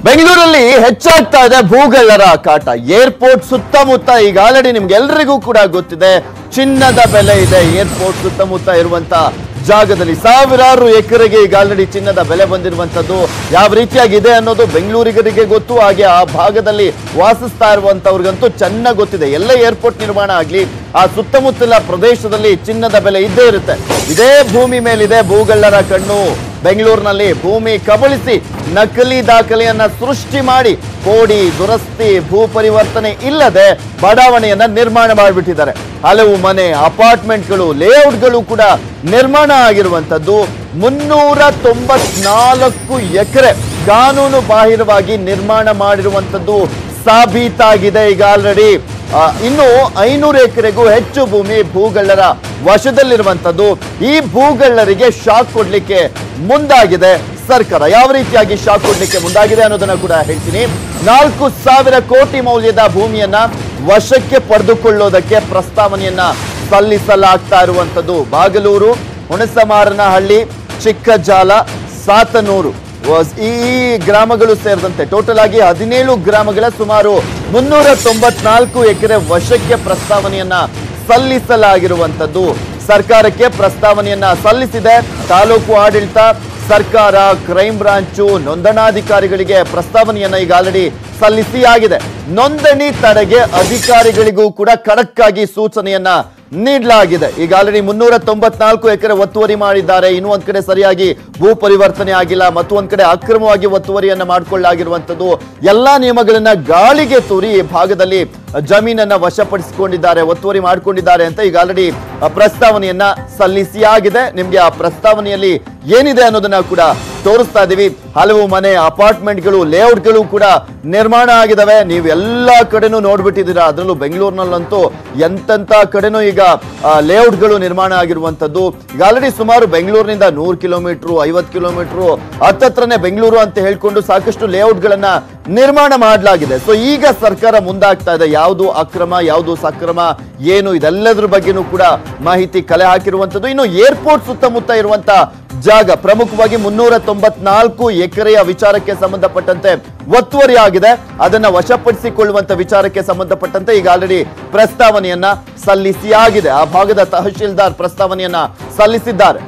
ಬೆಂಗಳೂರಲ್ಲಿ ಹೆಚ್ಚಾಗ್ತಾ ಇದೆ ಭೂಗಳ್ಳರ ಕಾಟ ಏರ್ಪೋರ್ಟ್ ಸುತ್ತಮುತ್ತ ಈಗ ಆಲ್ರೆಡಿ ನಿಮ್ಗೆಲ್ರಿಗೂ ಕೂಡ ಗೊತ್ತಿದೆ ಚಿನ್ನದ ಬೆಲೆ ಇದೆ ಏರ್ಪೋರ್ಟ್ ಸುತ್ತಮುತ್ತ ಇರುವಂತ ಜಾಗದಲ್ಲಿ ಸಾವಿರಾರು ಎಕರೆಗೆ ಈಗ ಆಲ್ರೆಡಿ ಚಿನ್ನದ ಬೆಲೆ ಬಂದಿರುವಂತದ್ದು ಯಾವ ರೀತಿಯಾಗಿದೆ ಅನ್ನೋದು ಬೆಂಗಳೂರಿಗರಿಗೆ ಗೊತ್ತು ಹಾಗೆ ಆ ಭಾಗದಲ್ಲಿ ವಾಸಿಸ್ತಾ ಇರುವಂತವ್ರಿಗಂತೂ ಚೆನ್ನಾಗಿ ಗೊತ್ತಿದೆ ಎಲ್ಲ ಏರ್ಪೋರ್ಟ್ ನಿರ್ಮಾಣ ಆಗ್ಲಿ ಆ ಸುತ್ತಮುತ್ತಲ ಪ್ರದೇಶದಲ್ಲಿ ಚಿನ್ನದ ಬೆಲೆ ಇದ್ದೇ ಇರುತ್ತೆ ಇದೇ ಭೂಮಿ ಮೇಲಿದೆ ಭೂಗಳ್ಳರ ಕಣ್ಣು ಬೆಂಗಳೂರಿನಲ್ಲಿ ಭೂಮಿ ಕಬಳಿಸಿ ನಕಲಿ ದಾಖಲೆಯನ್ನ ಸೃಷ್ಟಿ ಮಾಡಿ ಕೋಡಿ ದುರಸ್ತಿ ಭೂ ಪರಿವರ್ತನೆ ಇಲ್ಲದೆ ಬಡಾವಣೆಯನ್ನ ನಿರ್ಮಾಣ ಮಾಡಿಬಿಟ್ಟಿದ್ದಾರೆ ಹಲವು ಮನೆ ಅಪಾರ್ಟ್ಮೆಂಟ್ಗಳು ಲೇಔಟ್ಗಳು ಕೂಡ ನಿರ್ಮಾಣ ಆಗಿರುವಂತದ್ದು ಮುನ್ನೂರ ತೊಂಬತ್ನಾಲ್ಕು ಎಕರೆ ಕಾನೂನು ಬಾಹಿರವಾಗಿ ನಿರ್ಮಾಣ ಮಾಡಿರುವಂತದ್ದು ಸಾಬೀತಾಗಿದೆ ಈಗ ಆಲ್ರೆಡಿ ಆ, ಇನ್ನು ಐನೂರು ಎಕರೆಗೂ ಹೆಚ್ಚು ಭೂಮಿ ಭೂಗಳ್ಳರ ವಶದಲ್ಲಿರುವಂತದ್ದು ಈ ಭೂಗಳ್ಳರಿಗೆ ಶಾಕ್ ಕೊಡ್ಲಿಕ್ಕೆ ಮುಂದಾಗಿದೆ ಸರ್ಕಾರ ಯಾವ ರೀತಿಯಾಗಿ ಶಾಕ್ ಕೊಡ್ಲಿಕ್ಕೆ ಮುಂದಾಗಿದೆ ಅನ್ನೋದನ್ನ ಕೂಡ ಹೇಳ್ತೀನಿ ನಾಲ್ಕು ಸಾವಿರ ಕೋಟಿ ಮೌಲ್ಯದ ಭೂಮಿಯನ್ನ ವಶಕ್ಕೆ ಪಡೆದುಕೊಳ್ಳೋದಕ್ಕೆ ಪ್ರಸ್ತಾವನೆಯನ್ನ ಸಲ್ಲಿಸಲಾಗ್ತಾ ಇರುವಂತದ್ದು ಬಾಗಲೂರು ಹುಣಸಮಾರನಹಳ್ಳಿ ಚಿಕ್ಕಜಾಲ ಸಾತನೂರು ವಾಸ್- ಈ ಈ ಗ್ರಾಮಗಳು ಸೇರಿದಂತೆ ಟೋಟಲ್ ಆಗಿ ಹದಿನೇಳು ಗ್ರಾಮಗಳ ಸುಮಾರು ಮುನ್ನೂರ ತೊಂಬತ್ನಾಲ್ಕು ಎಕರೆ ವಶಕ್ಕೆ ಪ್ರಸ್ತಾವನೆಯನ್ನ ಸಲ್ಲಿಸಲಾಗಿರುವಂತದ್ದು ಸರ್ಕಾರಕ್ಕೆ ಪ್ರಸ್ತಾವನೆಯನ್ನ ಸಲ್ಲಿಸಿದೆ ತಾಲೂಕು ಆಡಳಿತ ಸರ್ಕಾರ ಕ್ರೈಮ್ ಬ್ರಾಂಚು ನೋಂದಣಾಧಿಕಾರಿಗಳಿಗೆ ಪ್ರಸ್ತಾವನೆಯನ್ನ ಈಗ ಆಲ್ರೆಡಿ ಸಲ್ಲಿಸಿ ಆಗಿದೆ ನೋಂದಣಿ ತಡೆಗೆ ಅಧಿಕಾರಿಗಳಿಗೂ ಕೂಡ ಖಡಕ್ ಆಗಿ ಸೂಚನೆಯನ್ನ ನೀಡಲಾಗಿದೆ ಈಗ ಆಲ್ರೆಡಿ ಮುನ್ನೂರ ತೊಂಬತ್ನಾಲ್ಕು ಎಕರೆ ಒತ್ತುವರಿ ಮಾಡಿದ್ದಾರೆ ಇನ್ನೂ ಒಂದ್ ಕಡೆ ಸರಿಯಾಗಿ ಭೂ ಪರಿವರ್ತನೆ ಆಗಿಲ್ಲ ಮತ್ತು ಒಂದ್ ಕಡೆ ಅಕ್ರಮವಾಗಿ ಒತ್ತುವರಿಯನ್ನ ಮಾಡಿಕೊಳ್ಳಾಗಿರುವಂತದ್ದು ಎಲ್ಲಾ ನಿಯಮಗಳನ್ನ ಗಾಳಿಗೆ ತೂರಿ ಈ ಭಾಗದಲ್ಲಿ ಜಮೀನನ್ನ ವಶಪಡಿಸಿಕೊಂಡಿದ್ದಾರೆ ಒತ್ತುವರಿ ಮಾಡಿಕೊಂಡಿದ್ದಾರೆ ಅಂತ ಈಗ ಆಲ್ರೆಡಿ ಪ್ರಸ್ತಾವನೆಯನ್ನ ಸಲ್ಲಿಸಿ ಆಗಿದೆ ನಿಮ್ಗೆ ಆ ಪ್ರಸ್ತಾವನೆಯಲ್ಲಿ ಏನಿದೆ ಅನ್ನೋದನ್ನ ಕೂಡ ತೋರಿಸ್ತಾ ಇದೀವಿ ಹಲವು ಮನೆ ಅಪಾರ್ಟ್ಮೆಂಟ್ಗಳು ಲೇಔಟ್ಗಳು ಕೂಡ ನಿರ್ಮಾಣ ಆಗಿದಾವೆ ನೀವು ಎಲ್ಲಾ ಕಡೆನೂ ನೋಡ್ಬಿಟ್ಟಿದ್ದೀರಾ ಅದರಲ್ಲೂ ಬೆಂಗಳೂರಿನಲ್ಲಂತೂ ಎಂತೆಂತ ಕಡೆನೂ ಈಗ ಲೇಔಟ್ಗಳು ನಿರ್ಮಾಣ ಆಗಿರುವಂತದ್ದು ಈಗ ಆಲ್ರೆಡಿ ಸುಮಾರು ಬೆಂಗಳೂರಿನಿಂದ ನೂರು ಕಿಲೋಮೀಟರ್ ಐವತ್ತು ಕಿಲೋಮೀಟರ್ ಹತ್ತತ್ರನೇ ಬೆಂಗಳೂರು ಅಂತ ಹೇಳ್ಕೊಂಡು ಸಾಕಷ್ಟು ಲೇಔಟ್ಗಳನ್ನ ನಿರ್ಮಾಣ ಮಾಡಲಾಗಿದೆ ಸೊ ಈಗ ಸರ್ಕಾರ ಮುಂದಾಗ್ತಾ ಇದೆ ಯಾವುದು ಅಕ್ರಮ ಯಾವುದು ಸಕ್ರಮ ಏನು ಇದೆಲ್ಲದ್ರ ಬಗ್ಗೆನೂ ಕೂಡ ಮಾಹಿತಿ ಕಲೆ ಹಾಕಿರುವಂತದ್ದು ಇನ್ನು ಏರ್ಪೋರ್ಟ್ ಸುತ್ತಮುತ್ತ ಇರುವಂತ ಜಾಗ ಪ್ರಮುಖವಾಗಿ ಮುನ್ನೂರ ತೊಂಬತ್ನಾಲ್ಕು ಎಕರೆಯ ವಿಚಾರಕ್ಕೆ ಸಂಬಂಧಪಟ್ಟಂತೆ ಒತ್ತುವರಿ ಆಗಿದೆ ಅದನ್ನ ವಶಪಡಿಸಿಕೊಳ್ಳುವಂತ ವಿಚಾರಕ್ಕೆ ಸಂಬಂಧಪಟ್ಟಂತೆ ಈಗ ಆಲ್ರೆಡಿ ಪ್ರಸ್ತಾವನೆಯನ್ನ ಸಲ್ಲಿಸಿ ಆಗಿದೆ ಆ ಭಾಗದ ತಹಶೀಲ್ದಾರ್ ಪ್ರಸ್ತಾವನೆಯನ್ನ ಸಲ್ಲಿಸಿದ್ದಾರೆ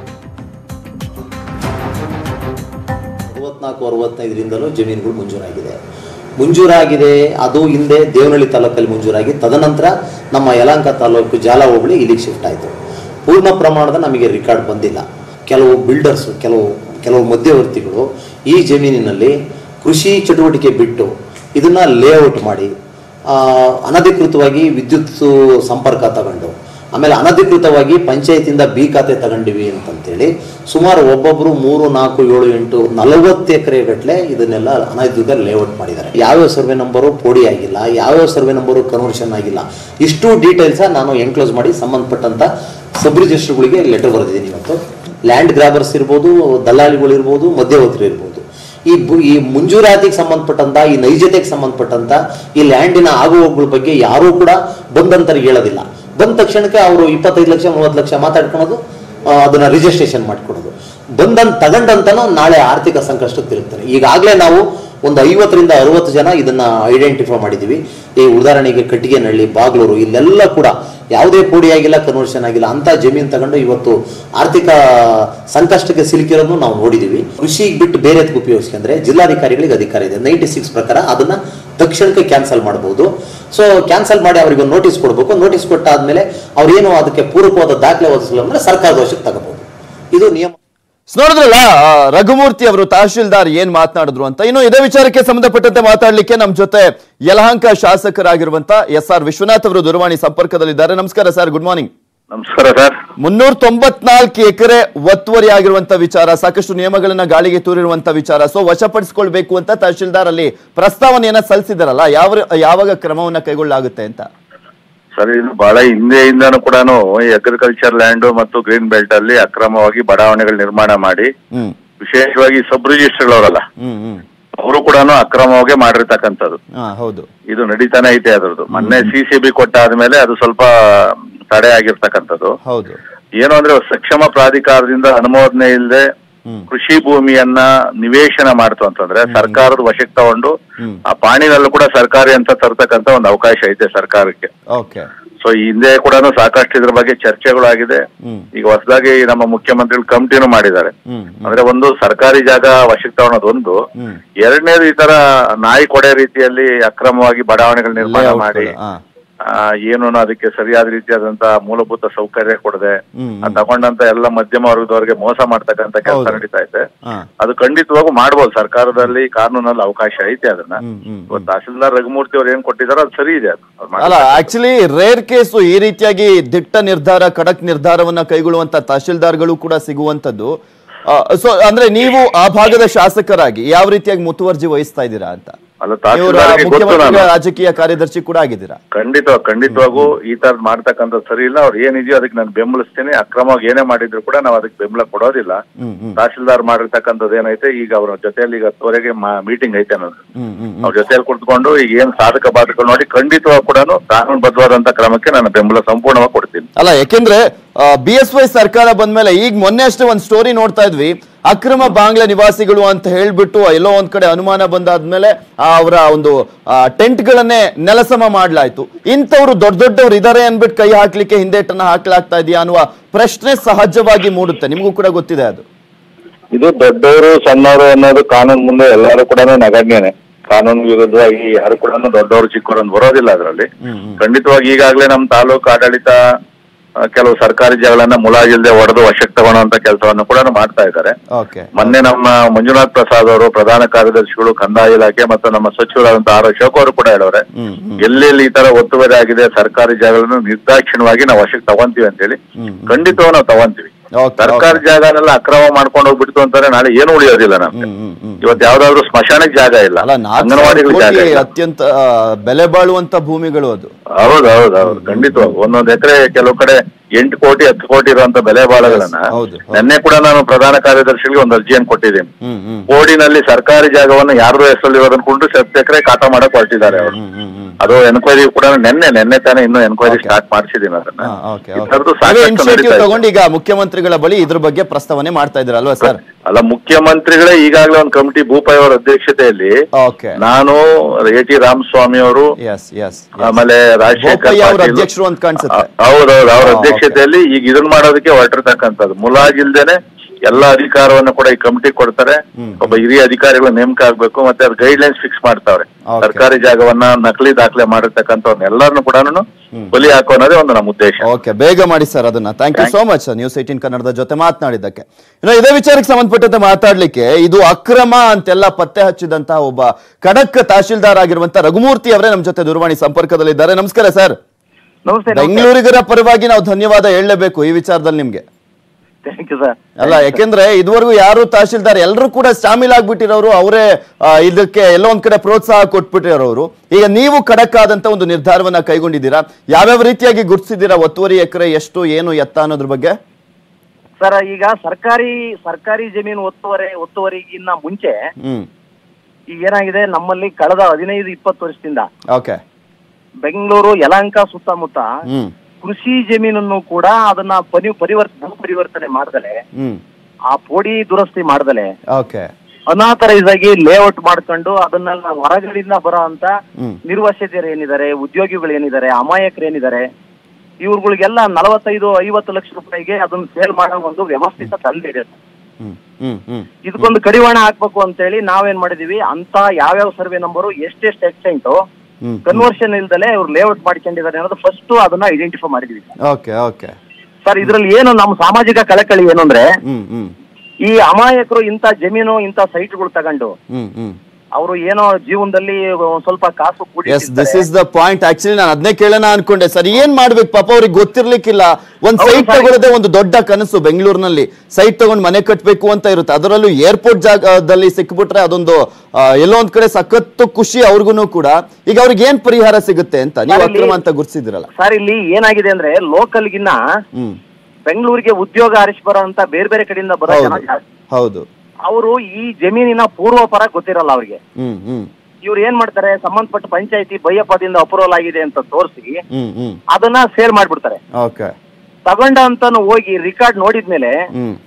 ಅರವತ್ನಾಲ್ಕು ಅರವತ್ತೈದರಿಂದಲೂ ಜಮೀನುಗಳು ಮಂಜೂರಾಗಿದೆ ಮಂಜೂರಾಗಿದೆ ಅದು ಹಿಂದೆ ದೇವನಹಳ್ಳಿ ತಾಲೂಕಲ್ಲಿ ಮಂಜೂರಾಗಿ ತದನಂತರ ನಮ್ಮ ಯಲಹಂಕ ತಾಲೂಕು ಜಾಲ ಹೋಬಳಿ ಇಲ್ಲಿಗೆ ಶಿಫ್ಟ್ ಆಯಿತು ಪೂರ್ಣ ಪ್ರಮಾಣದ ನಮಗೆ ರಿಕಾರ್ಡ್ ಬಂದಿಲ್ಲ ಕೆಲವು ಬಿಲ್ಡರ್ಸು ಕೆಲವು ಕೆಲವು ಮಧ್ಯವರ್ತಿಗಳು ಈ ಜಮೀನಿನಲ್ಲಿ ಕೃಷಿ ಚಟುವಟಿಕೆ ಬಿಟ್ಟು ಇದನ್ನು ಲೇಔಟ್ ಮಾಡಿ ಆ, ಅನಧಿಕೃತವಾಗಿ ವಿದ್ಯುತ್ ಸಂಪರ್ಕ ತಗೊಂಡು ಆಮೇಲೆ ಅನಧಿಕೃತವಾಗಿ ಪಂಚಾಯತಿಂದ ಬಿ ಖಾತೆ ತಗೊಂಡಿವಿ ಅಂತಂತೇಳಿ ಸುಮಾರು ಒಬ್ಬೊಬ್ಬರು ಮೂರು ನಾಲ್ಕು ಏಳು ಎಂಟು ನಲವತ್ತು ಎಕರೆ ಗಟ್ಟಲೆ ಇದನ್ನೆಲ್ಲ ಅನಧಿಕೃತ ಲೇಔಟ್ ಮಾಡಿದ್ದಾರೆ ಯಾವ್ಯಾವ ಸರ್ವೆ ನಂಬರು ಪೋಡಿ ಆಗಿಲ್ಲ ಯಾವ್ಯಾವ ಸರ್ವೆ ನಂಬರು ಕನ್ವರ್ಷನ್ ಆಗಿಲ್ಲ ಇಷ್ಟು ಡೀಟೇಲ್ಸ ನಾನು ಎನ್ಕ್ಲೋಸ್ ಮಾಡಿ ಸಂಬಂಧಪಟ್ಟಂತ ಸಬ್ ರಿಜಿಸ್ಟರ್ಗಳಿಗೆ ಲೆಟರ್ ಬರೆದಿದ್ದೀನಿ ಇವತ್ತು ಲ್ಯಾಂಡ್ ಗ್ರಾಬರ್ಸ್ ಇರ್ಬೋದು ದಲ್ಲಾಳಿಗಳು ಇರ್ಬೋದು ಮಧ್ಯವರ್ತಿಗಳು ಇರ್ಬೋದು ಈ ಬು- ಈ ಮುಂಜೂರಾತಿಗೆ ಸಂಬಂಧಪಟ್ಟಂತ ಈ ನೈಜತೆಗೆ ಸಂಬಂಧಪಟ್ಟಂತ ಈ ಲ್ಯಾಂಡಿನ ಆಗುಹೋಗುಗಳ ಬಗ್ಗೆ ಯಾರೂ ಕೂಡ ಬಂದಂತರಿಗೆ ಹೇಳೋದಿಲ್ಲ ಬಂದ ತಕ್ಷಣಕ್ಕೆ ಅವರು ಇಪ್ಪತ್ತೈದು ಲಕ್ಷ ಮೂವತ್ತು ಲಕ್ಷ ಮಾತಾಡ್ಕೊಳೋದು ಆ, ಅದನ್ನ ರಿಜಿಸ್ಟ್ರೇಷನ್ ಮಾಡಿಕೊಡೋದು ಬಂದಂತ ತಗೊಂಡಂತನೂ ನಾಳೆ ಆರ್ಥಿಕ ಸಂಕಷ್ಟಕ್ಕೆ ತಿರುಗ್ತಾರೆ ಈಗಾಗಲೇ ನಾವು ಒಂದು ಐವತ್ತರಿಂದ ಅರವತ್ತು ಜನ ಇದನ್ನ ಐಡೆಂಟಿಫೈ ಮಾಡಿದ್ದೀವಿ ಈ ಉದಾಹರಣೆಗೆ ಕಟ್ಟಿಗೆನಹಳ್ಳಿ ಬಾಗ್ಲೂರು ಇಲ್ಲೆಲ್ಲ ಕೂಡ ಯಾವುದೇ ಪೋಡಿ ಆಗಿಲ್ಲ ಕನ್ವರ್ಷನ್ ಆಗಿಲ್ಲ ಅಂತ ಜಮೀನು ತಗೊಂಡು ಇವತ್ತು ಆರ್ಥಿಕ ಸಂಕಷ್ಟಕ್ಕೆ ಸಿಲುಕಿರೋದನ್ನು ನಾವು ನೋಡಿದೀವಿ ಕೃಷಿಗೆ ಬಿಟ್ಟು ಬೇರೆ ಉಪಯೋಗಿಸ್ಕೊಂಡ್ರೆ ಜಿಲ್ಲಾಧಿಕಾರಿಗಳಿಗೆ ಅಧಿಕಾರ ಇದೆ ನೈಂಟಿ ಸಿಕ್ಸ್ ಪ್ರಕಾರ ಅದನ್ನ ತಕ್ಷಣಕ್ಕೆ ಕ್ಯಾನ್ಸಲ್ ಮಾಡಬಹುದು ಸೊ ಕ್ಯಾನ್ಸಲ್ ಮಾಡಿ ಅವರಿಗೆ ನೋಟಿಸ್ ಕೊಡಬೇಕು ನೋಟಿಸ್ ಕೊಟ್ಟಾದ್ಮೇಲೆ ಅವ್ರೇನು ಅದಕ್ಕೆ ಪೂರಕವಾದ ದಾಖಲೆ ಒದಗಿಸಲ್ಲ ಅಂದ್ರೆ ಸರ್ಕಾರದ ವಶಕ್ಕೆ ತಗೋಬಹುದು ಇದು ನಿಯಮ ಸೊ ನೋಡಿದ್ರಲ್ಲ ಆ, ರಘುಮೂರ್ತಿ ಅವರು ತಹಶೀಲ್ದಾರ್ ಏನ್ ಮಾತನಾಡಿದ್ರು ಅಂತ ಇನ್ನು ಇದೇ ವಿಚಾರಕ್ಕೆ ಸಂಬಂಧಪಟ್ಟಂತೆ ಮಾತಾಡ್ಲಿಕ್ಕೆ ನಮ್ ಜೊತೆ ಯಲಹಂಕ ಶಾಸಕರಾಗಿರುವಂತ ಎಸ್ ಆರ್ ವಿಶ್ವನಾಥ್ ಅವರು ದೂರವಾಣಿ ಸಂಪರ್ಕದಲ್ಲಿದ್ದಾರೆ ನಮಸ್ಕಾರ ಸರ್ ಗುಡ್ ಮಾರ್ನಿಂಗ್ ನಮಸ್ಕಾರ ಸರ್ ಮುನ್ನೂರ ತೊಂಬತ್ನಾಲ್ಕು ಎಕರೆ ಒತ್ತುವರಿ ಆಗಿರುವಂತ ವಿಚಾರ ಸಾಕಷ್ಟು ನಿಯಮಗಳನ್ನ ಗಾಳಿಗೆ ತೂರಿರುವಂತ ವಿಚಾರ ಸೊ ವಶಪಡಿಸಿಕೊಳ್ಬೇಕು ಅಂತ ತಹಶೀಲ್ದಾರ್ ಅಲ್ಲಿ ಪ್ರಸ್ತಾವನೆಯನ್ನ ಸಲ್ಲಿಸಿದಾರಲ್ಲ ಯಾವ ಯಾವಾಗ ಕ್ರಮವನ್ನ ಕೈಗೊಳ್ಳಲಾಗುತ್ತೆ ಅಂತ ಸರ್ ಇದು ಬಹಳ ಹಿಂದೆಯಿಂದಾನು ಕೂಡ ಅಗ್ರಿಕಲ್ಚರ್ ಲ್ಯಾಂಡ್ ಮತ್ತು ಗ್ರೀನ್ ಬೆಲ್ಟ್ ಅಲ್ಲಿ ಅಕ್ರಮವಾಗಿ ಬಡಾವಣೆಗಳು ನಿರ್ಮಾಣ ಮಾಡಿ ಹ್ಮ್ ವಿಶೇಷವಾಗಿ ಸಬ್ ರಿಜಿಸ್ಟರ್ ಅವರಲ್ಲ ಹ್ಮ್ ಹ್ಮ್ ಅವರು ಕೂಡ ಅಕ್ರಮವಾಗಿ ಮಾಡಿರ್ತಕ್ಕಂಥದ್ದು ಹಾ ಹೌದು ಇದು ನಡೀತಾನೆ ಐತೆ ಅದ್ರದ್ದು ಮೊನ್ನೆ ಸಿ ಸಿ ಬಿ ಕೊಟ್ಟಾದ್ಮೇಲೆ ಅದು ಸ್ವಲ್ಪ ತಡೆ ಆಗಿರ್ತಕ್ಕಂಥದ್ದು ಹೌದು ಏನು ಅಂದ್ರೆ ಸಕ್ಷಮ ಪ್ರಾಧಿಕಾರದಿಂದ ಅನುಮೋದನೆ ಇಲ್ಲದೆ ಹ್ಮ್. ಕೃಷಿ ಭೂಮಿಯನ್ನ ನಿವೇಶನ ಮಾಡ್ತು ಅಂತಂದ್ರೆ ಸರ್ಕಾರದ ವಶಕ್ಕೆ ತಗೊಂಡು ಹ್ಮ್. ಆ ಪಾಣಿನಲ್ಲೂ ಕೂಡ ಸರ್ಕಾರಿ ಅಂತ ತರ್ತಕ್ಕಂತ ಒಂದು ಅವಕಾಶ ಐತೆ ಸರ್ಕಾರಕ್ಕೆ ಓಕೆ ಸೊ ಈ ಹಿಂದೆ ಕೂಡ ಸಾಕಷ್ಟು ಇದ್ರ ಬಗ್ಗೆ ಚರ್ಚೆಗಳು ಆಗಿದೆ ಹ್ಮ್ ಈಗ ಹೊಸದಾಗಿ ನಮ್ಮ ಮುಖ್ಯಮಂತ್ರಿಗಳು ಕಮಿಟಿನೂ ಮಾಡಿದ್ದಾರೆ ಹ್ಮ್ ಹ್ಮ್ ಅಂದ್ರೆ ಒಂದು ಸರ್ಕಾರಿ ಜಾಗ ವಶಕ್ಕೆ ತಗೊಳೋದು ಒಂದು ಹ್ಮ್ ಎರಡನೇದು ಈ ತರ ನಾಯಿ ಕೊಡೆ ರೀತಿಯಲ್ಲಿ ಅಕ್ರಮವಾಗಿ ಬಡಾವಣೆಗಳ ನಿರ್ಮಾಣ Layout ಮಾಡಿ ಗಳು, ಹಾ. ಆ, ಏನು ಅದಕ್ಕೆ ಸರಿಯಾದ ರೀತಿಯಾದಂತ ಮೂಲಭೂತ ಸೌಕರ್ಯ ಕೊಡದೆ ಹ್ಮ್, ಆ ತಗೊಂಡಂತ ಎಲ್ಲ ಮಧ್ಯಮ ವರ್ಗದವರಿಗೆ ಮೋಸ ಮಾಡ್ತಕ್ಕಂತ ಕೆಲಸ ಹೌದು. ನಡೀತಾ ಇದೆ ಹಾ. ಅದು ಖಂಡಿತವಾಗೂ ಮಾಡ್ಬೋದು ಸರ್ಕಾರದಲ್ಲಿ ಕಾನೂನಲ್ಲಿ ಅವಕಾಶ ಐತೆ ಅದನ್ನ ಹ್ಮ್, ಹ್ಮ್, ಇವತ್ತು ತಹಸೀಲ್ದಾರ್ ರಘುಮೂರ್ತಿ ಅವ್ರು ಏನ್ ಕೊಟ್ಟಿದಾರೋ ಅದು ಸರಿ ಇದೆ ಅದು ಅವ್ರು ಅಲ್ಲ ಮಾಡಿದ್ದಾರೆ. ಆಕ್ಚುಲಿ ರೇರ್ ಕೇಸು ಈ ರೀತಿಯಾಗಿ ದಿಟ್ಟ ನಿರ್ಧಾರ ಖಡಕ್ ನಿರ್ಧಾರವನ್ನ ಕೈಗೊಳ್ಳುವಂತ ತಹಶೀಲ್ದಾರ್ಗಳು ಕೂಡ ಸಿಗುವಂತದ್ದು ಸೊ ಅಂದ್ರೆ ನೀವು ಆ ಭಾಗದ ಶಾಸಕರಾಗಿ ಯಾವ ರೀತಿಯಾಗಿ ಮುತುವರ್ಜಿ ವಹಿಸ್ತಾ ಇದ್ದೀರಾ ಅಂತ ಅಲ್ಲ ಇವರು ತಹಸೀಲ್ದಾರ್ಗೆ ಗೊತ್ತು ಮುಖ್ಯಮಂತ್ರಿಗಳ ನಾನು ರಾಜಕೀಯ ಕಾರ್ಯದರ್ಶಿ ಕೂಡ ಆಗಿದ್ದೀರಾ ಖಂಡಿತ ಖಂಡಿತವಾಗೂ ಈ ತರ ಮಾಡ್ತಕ್ಕಂಥ ಸರಿ ಇಲ್ಲ ಅವ್ರು ಏನಿದೆಯೋ ಅದಕ್ಕೆ ನಾನು ಬೆಂಬಲಿಸ್ತೀನಿ ಅಕ್ರಮವಾಗಿ ಏನೇ ಮಾಡಿದ್ರು ಕೂಡ ನಾವು ಅದಕ್ಕೆ ಬೆಂಬಲ ಕೊಡೋದಿಲ್ಲ ಹ್ಮ್ ಹ್ಮ್ ತಹಸೀಲ್ದಾರ್ ಮಾಡಿರ್ತಕ್ಕಂಥದ್ದು ಏನೈತೆ ಈಗ ಅವ್ರ ಜೊತೆಯಲ್ಲಿ ಈಗ ಹತ್ತುವರೆಗೆ ಮೀಟಿಂಗ್ ಐತೆ ಅನ್ನೋದು ಹ್ಮ್ ಹ್ಮ್ ಅವ್ರ ಜೊತೆಯಲ್ಲಿ ಕುಳಿತುಕೊಂಡು ಈಗ ಏನ್ ಸಾಧಕ ಬಾಧಕಗಳು ನೋಡಿ ಖಂಡಿತವಾಗಿ ಕೂಡ ಕಾನೂನುಬದ್ಧವಾದಂತ ಕ್ರಮಕ್ಕೆ ನಾನು ಬೆಂಬಲ ಸಂಪೂರ್ಣವಾಗಿ ಕೊಡ್ತೀನಿ ಅಲ್ಲ ಯಾಕೆಂದ್ರೆ ಬಿ ಎಸ್ ವೈ ಸರ್ಕಾರ ಬಂದ್ಮೇಲೆ ಈಗ ಮೊನ್ನೆ ಅಷ್ಟೇ ಒಂದು ಸ್ಟೋರಿ ನೋಡ್ತಾ ಇದ್ವಿ ಅಕ್ರಮ ಬಾಂಗ್ಲಾ ನಿವಾಸಿಗಳು ಅಂತ ಹೇಳ್ಬಿಟ್ಟು ಎಲ್ಲೋ ಒಂದ್ ಕಡೆ ಅನುಮಾನ ಬಂದಾದ್ಮೇಲೆ ಆ ಅವರ ಒಂದು ಟೆಂಟ್ ಗಳನ್ನೇ ನೆಲಸಮ ಮಾಡ್ಲಾಯ್ತು ಇಂಥವ್ರು ದೊಡ್ಡ ದೊಡ್ಡವ್ರು ಇದಾರೆ ಅನ್ಬಿಟ್ಟು ಕೈ ಹಾಕ್ಲಿಕ್ಕೆ ಹಿಂದೇಟನ್ನ ಹಾಕ್ಲಾಗ್ತಾ ಇದೆಯಾ ಅನ್ನುವ ಪ್ರಶ್ನೆ ಸಹಜವಾಗಿ ಮೂಡುತ್ತೆ ನಿಮಗೂ ಕೂಡ ಗೊತ್ತಿದೆ ಅದು ಇದು ದೊಡ್ಡವರು ಸಣ್ಣವರು ಅನ್ನೋದು ಕಾನೂನು ಮುಂದೆ ಎಲ್ಲರೂ ಕೂಡ ನಗಣ್ಯನೇ ಕಾನೂನು ವಿರುದ್ಧವಾಗಿ ಯಾರು ಕೂಡ ದೊಡ್ಡವರು ಚಿಕ್ಕವರು ಅಂತ ಬರೋದಿಲ್ಲ ಅದರಲ್ಲಿ ಖಂಡಿತವಾಗಿ ಈಗಾಗಲೇ ನಮ್ಮ ತಾಲೂಕು ಆಡಳಿತ ಆ, ಕೆಲವು ಸರ್ಕಾರಿ ಜಾಗಗಳನ್ನ ಮುಲಾಜಿಲ್ದೆ ಒಡೆದು ವಶಕ್ಕೆ ತಗೊಳ್ಳುವಂತ ಕೆಲಸವನ್ನು ಕೂಡ ಮಾಡ್ತಾ ಇದ್ದಾರೆ ಓಕೆ ಮೊನ್ನೆ ನಮ್ಮ ಮಂಜುನಾಥ್ ಪ್ರಸಾದ್ ಅವರು ಪ್ರಧಾನ ಕಾರ್ಯದರ್ಶಿಗಳು ಕಂದಾಯ ಇಲಾಖೆ ಮತ್ತು ನಮ್ಮ ಸಚಿವರಾದಂತಹ ಆರ್ ಅಶೋಕ್ ಅವರು ಕೂಡ ಹೇಳವ್ರೆ ಹ್ಮ್ ಹ್ಮ್ ಎಲ್ಲೆಲ್ಲಿ ಈ ತರ ಒತ್ತುವರಿ ಆಗಿದೆ ಸರ್ಕಾರಿ ಜಾಗಗಳನ್ನು ನಿರ್ದಾಕ್ಷಿಣ್ಯವಾಗಿ ನಾವು ವಶಕ್ಕೆ ತಗೊಂತೀವಿ ಅಂತೇಳಿ ಹ್ಮ್. ಖಂಡಿತವಾಗಿ ನಾವು ತಗೊಂತೀವಿ ಓಕೆ ಸರ್ಕಾರಿ ಜಾಗನೆಲ್ಲ ಅಕ್ರಮ ಮಾಡ್ಕೊಂಡು ಹೋಗ್ಬಿಡ್ತು ಅಂತಾರೆ ನಾಳೆ ಏನು ಉಳಿಯೋದಿಲ್ಲ ನಮ್ಗೆ ಹ್ಮ್ ಹ್ಮ್ ಹ್ಮ್ ಇವತ್ತು ಯಾವ್ದಾದ್ರು ಸ್ಮಶಾನಕ್ಕೆ ಜಾಗ ಇಲ್ಲ ಅಲ್ಲ ನಾಲ್ಕು ಅಂಗನವಾಡಿಗಳು ಜಾಗ ಕೋಟಿ ಇಲ್ಲ ಅತ್ಯಂತ ಆ, ಬೆಲೆ ಬಾಳುವಂತ ಭೂಮಿಗಳು ಅದು ಹೌದು ಹೌದು ಹೌದು ಖಂಡಿತವಾಗಿ ಒಂದೊಂದು ಎಕರೆ ಕೆಲವು ಕಡೆ ಎಂಟು ಕೋಟಿ ಹತ್ತು ಕೋಟಿ ಇರುವಂತ ಬೆಲೆ ಬಾಳಗಳನ್ನ Yes, ಹೌದು, ಹೌದು. ನಿನ್ನೆ ಕೂಡ ನಾನು ಪ್ರಧಾನ ಕಾರ್ಯದರ್ಶಿಗೆ ಒಂದು ಅರ್ಜಿಯನ್ನು ಕೊಟ್ಟಿದ್ದೀನಿ ಹ್ಮ್ ಹ್ಮ್ ಕೋಡಿನಲ್ಲಿ ಸರ್ಕಾರಿ ಜಾಗವನ್ನು ಯಾರ್ದು ಹೆಸರಲ್ಲಿ ಇರೋದನ್ನ ಕೊಂಡು ಹತ್ತು ಎಕರೆ ಖಾತಾ ಮಾಡಕ್ ಹೊರಟಿದ್ದಾರೆ ಅವರು ಹ್ಮ್ ಹ್ಮ್ ಹ್ಮ್ ಅದು ಎನ್ಕ್ವೈರಿ ಕೂಡ ನಿನ್ನೆ ನಿನ್ನೆ ತಾನೇ ಇನ್ನೂ ಎನ್ಕ್ವೈರಿ ಸ್ಟಾರ್ಟ್ ಮಾಡಿಸಿದ್ದೀನಿ ಅದನ್ನ ಹಾ, okay, ಈ okay. ಥರದ್ದು ನೀವೇ ಸಾಕಷ್ಟು ಇನಿಷಿಯೇಟಿವ್ ನಡೀತಾ ಇದೆ. ತಗೊಂಡು ಈಗ ಮುಖ್ಯಮಂತ್ರಿಗಳ ಬಳಿ ಇದ್ರ ಬಗ್ಗೆ ಪ್ರಸ್ತಾವನೆ ಮಾಡ್ತಾ ಇದ್ದೀರಾ ಅಲ್ವಾ ಸರ್ ಅಲ್ಲ ಮುಖ್ಯಮಂತ್ರಿಗಳೇ ಈಗಾಗಲೇ ಒಂದು ಕಮಿಟಿ ಭೂಪಾಯ್ ಅವರ ಅಧ್ಯಕ್ಷತೆಯಲ್ಲಿ ಓಕೆ ನಾನು ಎ ಟಿ ರಾಮಸ್ವಾಮಿ ಅವರು ಎಸ್ ಎಸ್ ಆಮೇಲೆ ರಾಜಶೇಖರ್ ಬೋಪಯ್ಯ ಅವ್ರ ಪಾಟೀಲ್ ಅಧ್ಯಕ್ಷರು ಅಂತ ಕಾಣಿಸುತ್ತೆ ಹೌದೌದು ಅವ್ರ ಹಾ, ಅಧ್ಯಕ್ಷತೆಯಲ್ಲಿ ಈಗ ಇದನ್ನ ಮಾಡೋದಕ್ಕೆ ಹೊರಟಿರ್ತಕ್ಕಂಥದ್ದು ಮುಲಾಜಿಲ್ದೇನೆ ಎಲ್ಲ ಅಧಿಕಾರವನ್ನು ಕೂಡ ಈ ಕಮಿಟಿ ಕೊಡ್ತಾರೆ ಹ್ಮ್. ಒಬ್ಬ ಹಿರಿಯ ಅಧಿಕಾರಿಗಳು ನೇಮಕ ಆಗ್ಬೇಕು ಮತ್ತೆ ಅದ್ ಗೈಡ್ ಲೈನ್ಸ್ ಫಿಕ್ಸ್ ಮಾಡ್ತಾವ್ರೆ Okay. ಸರ್ಕಾರಿ ಜಾಗವನ್ನ ನಕಲಿ ದಾಖಲೆ ಮಾಡಿರ್ತಕ್ಕಂಥವ್ರನ್ನ ಎಲ್ಲರನ್ನು ಕೂಡ ಬಲಿ ಹಾಕೋ ಅನ್ನೋದೇ ಒಂದು ನಮ್ಮ ಉದ್ದೇಶ ಓಕೆ ಬೇಗ ಮಾಡಿ ಸರ್ ಅದನ್ನ thank you so much news eighteen ಕನ್ನಡದ ಜೊತೆ ಮಾತನಾಡಿದ್ದಕ್ಕೆ ಇನ್ನು ಇದೇ ವಿಚಾರಕ್ಕೆ ಸಂಬಂಧಪಟ್ಟಂತೆ ಮಾತಾಡ್ಲಿಕ್ಕೆ ಇದು ಅಕ್ರಮ ಅಂತೆಲ್ಲ ಪತ್ತೆ ಹಚ್ಚಿದಂತಹ ಒಬ್ಬ ಖಡಕ್ ತಹಶೀಲ್ದಾರ್ ಆಗಿರುವಂತ ರಘುಮೂರ್ತಿ ಅವರೇ ನಮ್ಮ ಜೊತೆ ದೂರವಾಣಿ ಸಂಪರ್ಕದಲ್ಲಿದ್ದಾರೆ ನಮಸ್ಕಾರ ಸರ್ ನಮಸ್ತೆ ಬೆಂಗಳೂರಿಗರ ಪರವಾಗಿ ನಾವು ಧನ್ಯವಾದ ಹೇಳಲೇಬೇಕು ಈ ವಿಚಾರದಲ್ಲಿ ನಿಮ್ಗೆ ಥ್ಯಾಂಕ್ ಯು ಸರ್ ಅಲ್ಲ ಯಾಕೆಂದ್ರೆ ಇದುವರೆಗೂ ಯಾರು ತಹಶೀಲ್ದಾರ್ ಎಲ್ಲರೂ ಕೂಡ ಶಾಮೀಲ್ ಆಗ್ಬಿಟ್ಟಿರೋರು ಅವರೇ ಇದಕ್ಕೆ ಎಲ್ಲೋ ಒಂದ್ ಕಡೆ ಪ್ರೋತ್ಸಾಹ ಕೊಟ್ಬಿಟ್ಟಿರೋರು ಈಗ ನೀವು ಖಡಕ್ ಆದಂತ ಒಂದು ನಿರ್ಧಾರವನ್ನ ಕೈಗೊಂಡಿದ್ದೀರಾ ಯಾವ್ಯಾವ ರೀತಿಯಾಗಿ ಗುರುತಿಸಿದ್ದೀರಾ ಒತ್ತುವರಿ ಎಕರೆ ಎಷ್ಟು ಏನು ಎತ್ತ ಅನ್ನೋದ್ರ ಬಗ್ಗೆ ಸರ್ ಈಗ ಸರ್ಕಾರಿ ಸರ್ಕಾರಿ ಜಮೀನು ಒತ್ತುವರಿ ಒತ್ತುವರಿಗಿನ್ನ ಮುಂಚೆ ಹ್ಮ್ ಈಗ ಏನಾಗಿದೆ ನಮ್ಮಲ್ಲಿ ಕಳೆದ ಹದಿನೈದು ಇಪ್ಪತ್ತು ವರ್ಷದಿಂದ ಓಕೆ ಬೆಂಗಳೂರು ಯಲಹಂಕ ಸುತ್ತಮುತ್ತ ಹ್ಮ್ ಕೃಷಿ ಜಮೀನನ್ನು ಕೂಡ ಅದನ್ನ ಪರಿ ಪರಿವರ್ತ ಭೂ ಪರಿವರ್ತನೆ ಮಾಡ್ದಲೆ ಹ್ಮ್ ಆ ಪೋಡಿ ದುರಸ್ತಿ ಮಾಡ್ದಲೆ ಓಕೆ ಅನಾಥರೈಸ್ ಆಗಿ ಲೇಔಟ್ ಮಾಡ್ಕೊಂಡು ಅದನ್ನೆಲ್ಲ ಹೊರಗಡೆಯಿಂದ ಬರೋ ಅಂತ ಹ್ಮ್ ನಿರ್ವಸತಿಯರು ಏನಿದ್ದಾರೆ ಉದ್ಯೋಗಿಗಳು ಏನಿದ್ದಾರೆ ಅಮಾಯಕರು ಏನಿದ್ದಾರೆ ಇವ್ರುಗಳಿಗೆಲ್ಲ ನಲವತ್ತೈದು ಐವತ್ತು ಲಕ್ಷ ರೂಪಾಯಿಗೆ ಅದನ್ನ ಸೇಲ್ ಮಾಡೋ ಒಂದು ವ್ಯವಸ್ಥಿತ ತಂದೆ ಇದೆ ಹ್ಮ್ ಹ್ಮ್ ಹ್ಮ್ ಇದಕ್ಕೊಂದು ಕಡಿವಾಣ ಹಾಕ್ಬೇಕು ಅಂತೇಳಿ ನಾವೇನ್ ಮಾಡಿದೀವಿ ಅಂತ ಯಾವ್ಯಾವ ಸರ್ವೆ ನಂಬರು ಎಷ್ಟೆಷ್ಟು ಎಕ್ಸ್ಟೆಂಟ್ ಹ್ಮ್ ಕನ್ವರ್ಷನ್ ಇಲ್ದಲೆ ಇವ್ರು ಲೇಔಟ್ ಮಾಡ್ಕೊಂಡಿದ್ದಾರೆ ಅನ್ನೋದು ಫಸ್ಟ್ ಅದನ್ನ ಐಡೆಂಟಿಫೈ ಮಾಡಿದೀವಿ ಓಕೆ ಓಕೆ ಸರ್ ಇದ್ರಲ್ಲಿ ಏನು ನಮ್ಮ ಸಾಮಾಜಿಕ ಕಳಕಳಿ ಏನು ಅಂದ್ರೆ ಹ್ಮ್ ಹ್ಮ್ ಈ ಅಮಾಯಕರು ಇಂಥ ಜಮೀನು ಇಂಥ ಸೈಟ್ಗಳು ತಗೊಂಡು ಹ್ಮ್ ಹ್ಮ್ ಅವರು ಏನೋ ಜೀವನದಲ್ಲಿ ಒಂದ್ ಸ್ವಲ್ಪ ಕಾಸು ಕೂಡಿ yes this is the point actually ನಾನು ಅದನ್ನೇ ಕೇಳೋಣ ಅನ್ಕೊಂಡೆ ಸರ್ ಏನ್ ಮಾಡ್ಬೇಕು ಪಾಪ ಅವ್ರಿಗೆ ಗೊತ್ತಿರ್ಲಿಕ್ಕಿಲ್ಲ ಒಂದ್ ಹೌದು ಸೈಟ್ sir. ತಗೊಳ್ಳೋದೇ ಒಂದು ದೊಡ್ಡ ಕನಸು ಬೆಂಗಳೂರಿನಲ್ಲಿ ಸೈಟ್ ತಗೊಂಡ್ ಮನೆ ಕಟ್ಬೇಕು ಅಂತ ಇರುತ್ತೆ ಅದರಲ್ಲೂ ಏರ್ಪೋರ್ಟ್ ಜಾಗದಲ್ಲಿ ಸಿಕ್ಬಿಟ್ರೆ ಅದೊಂದು ಆ, ಎಲ್ಲೋ ಒಂದ್ ಕಡೆ ಸಖತ್ತು ಖುಷಿ ಅವ್ರಿಗೂ ಕೂಡ ಈಗ ಅವ್ರಿಗೆ ಏನ್ ಪರಿಹಾರ ಸಿಗುತ್ತೆ ಅಂತ ನೀವು Sir, ಇಲ್ಲಿ- ಅಕ್ರಮ ಅಂತ ಗುರ್ಸಿದಿರಲ್ಲ ಸರ್ ಇಲ್ಲಿ ಏನಾಗಿದೆ ಅಂದ್ರೆ ಲೋಕಲ್ಗಿನ್ನ ಹ್ಮ್ ಬೆಂಗಳೂರಿಗೆ ಉದ್ಯೋಗ ಆರಿಸಿ ಬರೋ ಅಂತ ಬೇರೆ ಬೇರೆ ಕಡೆಯಿಂದ ಬರೋ ಜನ ಹೌದು ಜಾಸ್ತಿ ಹೌದು ಅವರು ಈ ಜಮೀನಿನ ಪೂರ್ವಪರ ಗೊತ್ತಿರಲ್ಲ ಅವ್ರಿಗೆ ಹ್ಮ್ ಹ್ಮ್ ಇವ್ರು ಏನ್ ಮಾಡ್ತಾರೆ ಸಂಬಂಧಪಟ್ಟ ಪಂಚಾಯತಿ ಬಯ್ಯಪ್ಪದಿಂದ ಅಪ್ರೂವಲ್ ಆಗಿದೆ ಅಂತ ತೋರಿಸಿ ಹ್ಮ್ ಹ್ಮ್ ಅದನ್ನ ಸೇಲ್ ಮಾಡ್ಬಿಡ್ತಾರೆ ಓಕೆ ತಗೊಂಡ ಅಂತಾನು ಹೋಗಿ ರಿಕಾರ್ಡ್ ನೋಡಿದ್ಮೇಲೆ ಹ್ಮ್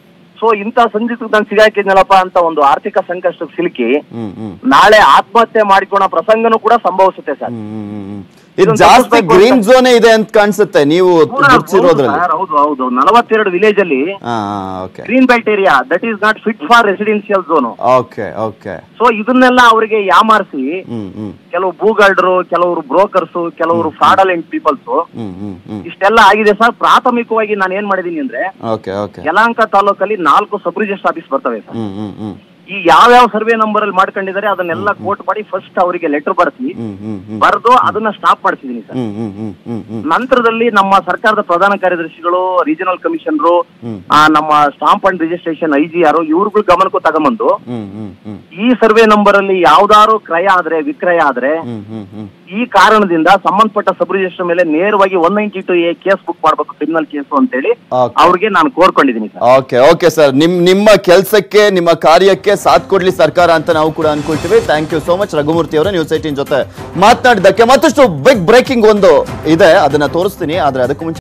ಸೊ ಇಂಥ ಸಂಜಿತ್ ನಾನು ಸಿಗಾಕಿದ್ನಲ್ಲಪ್ಪ ಅಂತ ಒಂದು ಆರ್ಥಿಕ ಸಂಕಷ್ಟಕ್ಕೆ ಸಿಲುಕಿ ಹ್ಮ್ ಹ್ಮ್ ನಾಳೆ ಆತ್ಮಹತ್ಯೆ ಮಾಡಿಕೊಳ್ಳೋ ಪ್ರಸಂಗನೂ ಕೂಡ ಸಂಭವಿಸುತ್ತೆ ಸರ್ ಹ್ಮ್, ಹ್ಮ್, ಹ್ಮ್. ಇದು ಇದೊಂದು ಜಾಸ್ತಿ ತಪ್ಪಿಸ್ಬೇಕು ಗ್ರೀನ್ ಅಂತ. ಝೋನ್ ಇದೆ ಅಂತ ಕಾಣಿಸುತ್ತೆ ನೀವು ಗುರ್ತಿರೋದ್ರಲ್ಲಿ ಸರ್, ಹೌದು ಹೌದು ನಲವತ್ತೆರಡು ವಿಲೇಜ್ ಅಲ್ಲಿ ಹಾ okay green belt area that is not fit for residential zone okay okay so ಇದನ್ನೆಲ್ಲ ಅವರಿಗೆ ಯಾಮಾರಿಸಿ ಹ್ಮ್ ಹ್ಮ್ ಕೆಲವು ಭೂಗಳ್ರು ಕೆಲವರು ಬ್ರೋಕರ್ಸ್ ಕೆಲವರು ಫ್ರಾಡಲೆಂಟ್ ಪೀಪಲ್ಸ್ ಹ್ಮ್ ಹ್ಮ್ ಹ್ಮ್ ಇಷ್ಟೆಲ್ಲ ಆಗಿದೆ ಸರ್ ಪ್ರಾಥಮಿಕವಾಗಿ ನಾನು ಏನ್ ಮಾಡಿದೀನಿ ಅಂದ್ರೆ ಓಕೆ ಓಕೆ ಯಲಹಂಕ ತಾಲೂಕಲ್ಲಿ ನಾಲ್ಕು ಸಬ್ ರಿಜಿಸ್ಟರ್ ಆಫೀಸ್ ಬರ್ತವೆ ಸರ್ ಹ್ಮ್ ಹ್ಮ್ ಹ್ಮ್ ಈ ಯಾವ್ಯಾವ ಸರ್ವೆ ನಂಬರ್ ಅಲ್ಲಿ ಮಾಡ್ಕೊಂಡಿದ್ದಾರೆ ಅದನ್ನೆಲ್ಲ ಕೋಟ್ ಮಾಡಿ ಫಸ್ಟ್ ಅವರಿಗೆ ಲೆಟರ್ ಬರ್ಸಿ ಹ್ಮ್ ಹ್ಮ್ ಹ್ಮ್ ಬರೆದು ಅದನ್ನ ಸ್ಟಾಪ್ ಮಾಡಿಸಿದೀನಿ ಸರ್ ಹ್ಮ್ ಹ್ಮ್ ಹ್ಮ್ ಹ್ಮ್ ಹ್ಮ್ ನಂತರದಲ್ಲಿ ನಮ್ಮ ಸರ್ಕಾರದ ಪ್ರಧಾನ ಕಾರ್ಯದರ್ಶಿಗಳು ರೀಜನಲ್ ಕಮಿಷನರು ಹ್ಮ್. ನಮ್ಮ stamp and registration I G R ಇವ್ರಿಗೂ ಗಮನಕ್ಕೂ ತಗೊಂಬಂದು ಹ್ಮ್ ಹ್ಮ್ ಹ್ಮ್ ಈ ಸರ್ವೆ ನಂಬರ್ ಅಲ್ಲಿ ಯಾವ್ದಾರು ಕ್ರಯ ಆದ್ರೆ ವಿಕ್ರಯ ಆದ್ರೆ ಹ್ಮ್ ಹ್ಮ್ ಹ್ಮ್ ಈ ಕಾರಣದಿಂದ ಸಂಬಂಧಪಟ್ಟ ಸಬ್ ರಿಜಿಸ್ಟರ್ ಮೇಲೆ ನೇರವಾಗಿ one ninety two A case book ಮಾಡ್ಬೇಕು ಕ್ರಿಮಿನಲ್ ಕೇಸು ಅಂತೇಳಿ Okay. ಅವ್ರಿಗೆ ನಾನು ಕೋರ್ಕೊಂಡಿದ್ದೀನಿ ಸರ್ ಓಕೆ ಓಕೆ ಸರ್ ನಿಮ್ ನಿಮ್ಮ ಕೆಲಸಕ್ಕೆ ನಿಮ್ಮ ಕಾರ್ಯಕ್ಕೆ ಸಾಥ್ ಕೊಡ್ಲಿ ಸರ್ಕಾರ ಅಂತ ನಾವು ಕೂಡ ಅನ್ಕೊಳ್ತೀವಿ thank you so much Raghumurthy ಅವರ ನ್ಯೂಸ್ ಏಟಿನ್ ಜೊತೆ ಮಾತನಾಡಿದ್ದಕ್ಕೆ ಮತ್ತಷ್ಟು ಬಿಗ್ ಬ್ರೇಕಿಂಗ್ ಒಂದು ಇದೆ ಅದನ್ನ ತೋರಿಸ್ತೀನಿ ಆದ್ರೆ ಅದಕ್ಕೂ ಮುಂಚೆ